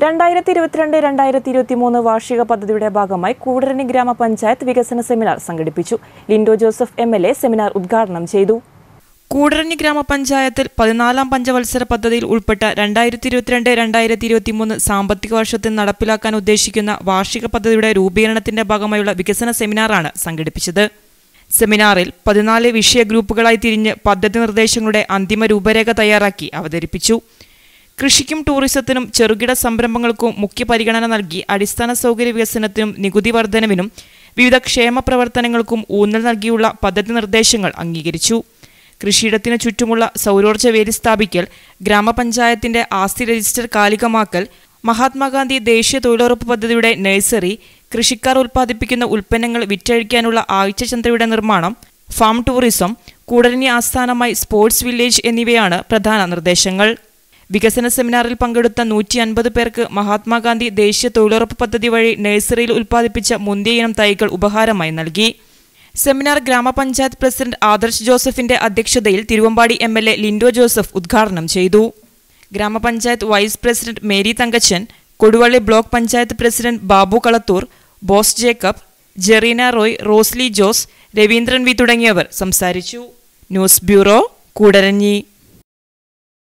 രണ്ടായിരത്തി ഇരുപത്തിരണ്ട് രണ്ടായിരത്തി ഇരുപത്തി മൂന്ന് വാർഷിക പദ്ധതിയുടെ ഭാഗമായി കൂടരണി ഗ്രാമപഞ്ചായത്ത് വികസന സെമിനാർ സംഘടിപ്പിച്ചു Lindo Joseph M L A seminar ഉദ്ഘാടനം ചെയ്തു കൂടരഞ്ഞി ഗ്രാമപഞ്ചായത്തിൽ പതിനാലാം പഞ്ചവത്സര പദ്ധതിയിൽ ഉൾപ്പെട്ട രണ്ടായിരത്തി ഇരുപത്തിരണ്ട് രണ്ടായിരത്തി ഇരുപത്തിമൂന്ന് സാമ്പത്തിക വർഷത്തിൽ നടപ്പിലാക്കാൻ ഉദ്ദേശിക്കുന്ന വാർഷിക പദ്ധതിയുടെ രൂപീകരണത്തിന്റെ ഭാഗമായുള്ള വികസന സെമിനാറാണ് സംഘടിപ്പിച്ചത് സെമിനാറിൽ പതിനാല് വിഷയ ഗ്രൂപ്പുകളായി തിരിഞ്ഞ് പദ്ധതി നിർദ്ദേശങ്ങളുടെ അന്തിമ രൂപരേഖ തയ്യാറാക്കി അവതരിപ്പിച്ചു കൃഷിക്കും ടൂറിസത്തിനും ചെറുകിട സംരംഭങ്ങൾക്കും മുഖ്യ പരിഗണന നൽകി അടിസ്ഥാന സൗകര്യ വികസനത്തിനും നികുതി വർധനവിനും വിവിധ ക്ഷേമ പ്രവർത്തനങ്ങൾക്കും ഊന്നൽ നൽകിയുള്ള പദ്ധതി നിർദ്ദേശങ്ങൾ അംഗീകരിച്ചു കൃഷിയിടത്തിനു ചുറ്റുമുള്ള സൗരോർജ്ജ വേലി സ്ഥാപിക്കൽ ഗ്രാമപഞ്ചായത്തിന്റെ ആസ്തി രജിസ്റ്റർ കാലികമാക്കൽ മഹാത്മാഗാന്ധി ദേശീയ തൊഴിലുറപ്പ് പദ്ധതിയുടെ നഴ്സറി കൃഷിക്കാർ ഉൽപ്പാദിപ്പിക്കുന്ന ഉൽപ്പന്നങ്ങൾ വിറ്റഴിക്കാനുള്ള ആഴ്ചചന്ദ്രയുടെ നിർമ്മാണം ഫാം ടൂറിസം കൂടരഞ്ഞി ആസ്ഥാനമായി സ്പോർട്സ് വില്ലേജ് എന്നിവയാണ് പ്രധാന നിർദ്ദേശങ്ങൾ വികസന സെമിനാറിൽ പങ്കെടുത്ത നൂറ്റി അൻപത് പേർക്ക് മഹാത്മാഗാന്ധി ദേശീയ തൊഴിലുറപ്പ് പദ്ധതി വഴി നഴ്സറിയിൽ ഉൽപ്പാദിപ്പിച്ച മുന്തിയ ഇനം തൈകൾ ഉപഹാരമായി നൽകി സെമിനാർ ഗ്രാമപഞ്ചായത്ത് പ്രസിഡന്റ് ആദർശ് ജോസഫിന്റെ അധ്യക്ഷതയിൽ Thiruvambady M L A Lindo Joseph ഉദ്ഘാടനം ചെയ്തു ഗ്രാമപഞ്ചായത്ത് vice president Mary Thankachan Koduvally block panchayat president Babu Kalathur Bose Jacob Jerina Roy Rosly Jose Raveendran V തുടങ്ങിയവർ സംസാരിച്ചു ന്യൂസ് ബ്യൂറോ കൂടരഞ്ഞി